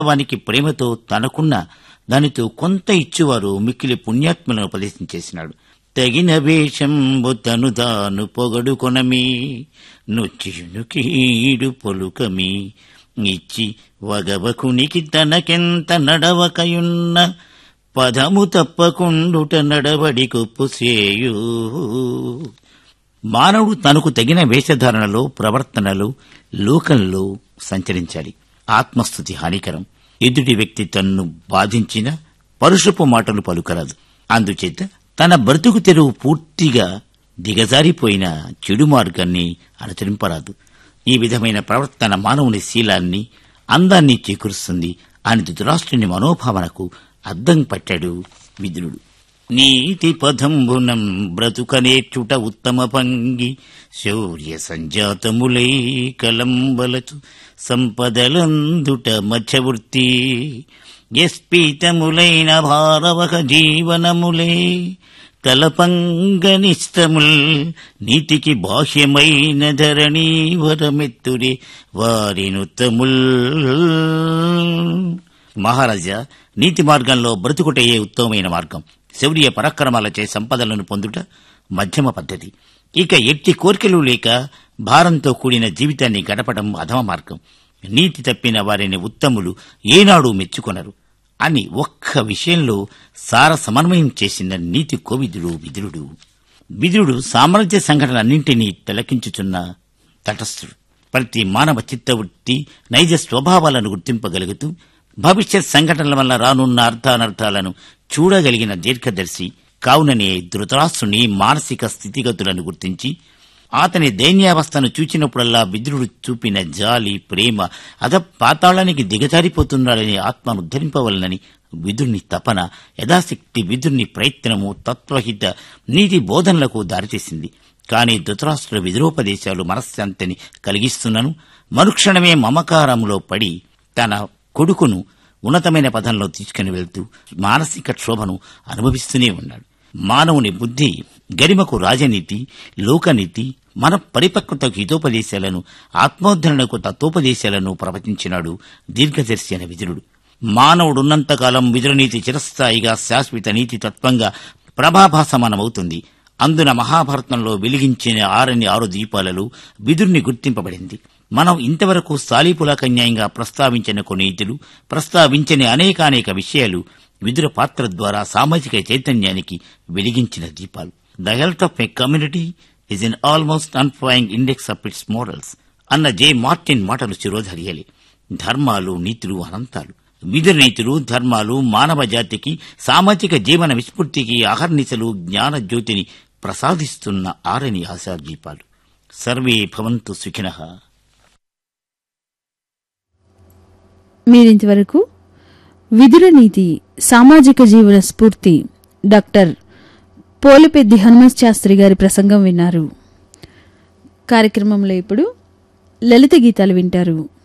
వానికి ప్రేమతో తనకున్న దానితో కొంత ఇచ్చువారు మిక్కిలి పుణ్యాత్మలను ఉపదేశం చేసినాడు తగిన వేషంబు తను తాను పొగడు కొనమి నొచ్చియును కీడు పొలుకమి ఇచ్చి వగవకునికి తనకెంత నడవకయున్న పదము తప్పకుండుట నడవడి కొప్పు సేయు మానవుడు తనకు తగిన వేషధారణలో ప్రవర్తనలో లోకంలో సంచరించాలి ఆత్మస్థుతి హానికరం ఎదుటి వ్యక్తి తన్ను బాధించిన పరుషపు మాటలు పలుకరాదు అందుచేత తన బ్రతుకు తెరువు పూర్తిగా దిగజారిపోయిన చెడు మార్గాన్ని అనుసరింపరాదు ఈ విధమైన ప్రవర్తన మానవుని శీలాన్ని అందాన్ని చేకూరుస్తుంది అని ధృతరాష్ట్రుని మనోభావనకు అద్దం పట్టాడు విదురుడు నీతి పదంబునం బ్రతుకనేచుట ఉత్తమ పంగి శౌర్య సంజాతములై కలంబలచు సంపదలందుట మధ్యవృత్తి ఎస్పీతములైన భారవక జీవనములే తలపంగనిష్టముల్ నీతికి బాహ్యమైన ధరణి వరమెత్తురే వారినుత్తముల్ మహారాజా నీతి మార్గంలో బ్రతుకుటయే ఉత్తమమైన మార్గం శౌర్య పరాక్రమాలచే సంపదలను పొందుట మధ్యమ పద్ధతి ఇక ఎట్టి కోరికలు లేక భారంతో కూడిన జీవితాన్ని గడపడం అధమ మార్గం నీతి తప్పిన వారిని ఉత్తములు ఏనాడు మెచ్చుకొనరు అని ఒక్క విషయంలో సార సమన్వయం చేసిన నీతి కోవిదుడు విదురుడు విదురుడు సామ్రాజ్య సంఘటనలన్నింటినీ తిలకించుచున్న తటస్థుడు ప్రతి మానవ చిత్తవృత్తి నైజ స్వభావాలను గుర్తింపగలుగుతూ భవిష్యత్ సంఘటనల వల్ల రానున్న అర్థానర్థాలను చూడగలిగిన దీర్ఘదర్శి కావుననే ధృతరాష్ట్రుని మానసిక స్థితిగతులను గుర్తించి అతని దైన్యావస్థను చూచినప్పుడల్లా విదురుడు చూపిన జాలి ప్రేమ అద పాతాళానికి దిగజారిపోతున్నాడని ఆత్మను ఉద్ధరింపవలనని విదుర్ని తపన యథాశక్తి విదుర్ని ప్రయత్నము తత్వహిత నీతి బోధనలకు దారితీసింది కాని ధృతరాష్ట్రుల విదురోపదేశాలు మనశ్శాంతిని కలిగిస్తున్నను మరుక్షణమే మమకారంలో పడి తన కొడుకును ఉన్నతమైన పదంలో తీసుకుని వెళ్తూ మానసిక క్షోభను అనుభవిస్తూనే ఉన్నాడు మానవుని బుద్ధి గరిమకు రాజనీతి లోకనీతి మన పరిపక్వతకు హితోపదేశాలను ఆత్మోద్ధరణకు తత్వోపదేశాలను ప్రవచించినాడు దీర్ఘదర్శి అనే విదురుడు మానవుడున్నంతకాలం విదురనీతి చిరస్థాయిగా శాశ్వత నీతి తత్వంగా ప్రభాభాసమానమవుతుంది అందున మహాభారతంలో వెలిగించిన ఆరని ఆరు దీపాలలో విదుర్ని గుర్తింపబడింది మనం ఇంతవరకు సాలీపులాకన్యాయంగా ప్రస్తావించిన కొన్ని నీతులు ప్రస్తావించని అనేకానేక విషయాలు విదుర పాత్ర ద్వారా సామాజిక చైతన్యానికి వెలిగించిన దీపాలు the health of a community is in almost unfailing index of its morals అన్న జే మార్టిన్ మాటలు శిరోధర్యాలి ధర్మాలు నీతులు అనంతాలు విధుల నీతులు ధర్మాలు మానవ జాతికి సామాజిక జీవన విస్ఫూర్తికి అహర్నిశలు జ్ఞాన జ్యోతిని ప్రసాదిస్తున్న ఆరని ఆశాదీపాలు సర్వే భవంతు సుఖినః మీరింతవరకు విదుర నీతి సామాజిక జీవన స్ఫూర్తి డాక్టర్ పోలిపెద్ది హనుమంత్ శాస్త్రి గారి ప్రసంగం విన్నారు కార్యక్రమంలో ఇప్పుడు లలిత గీతాలు వింటారు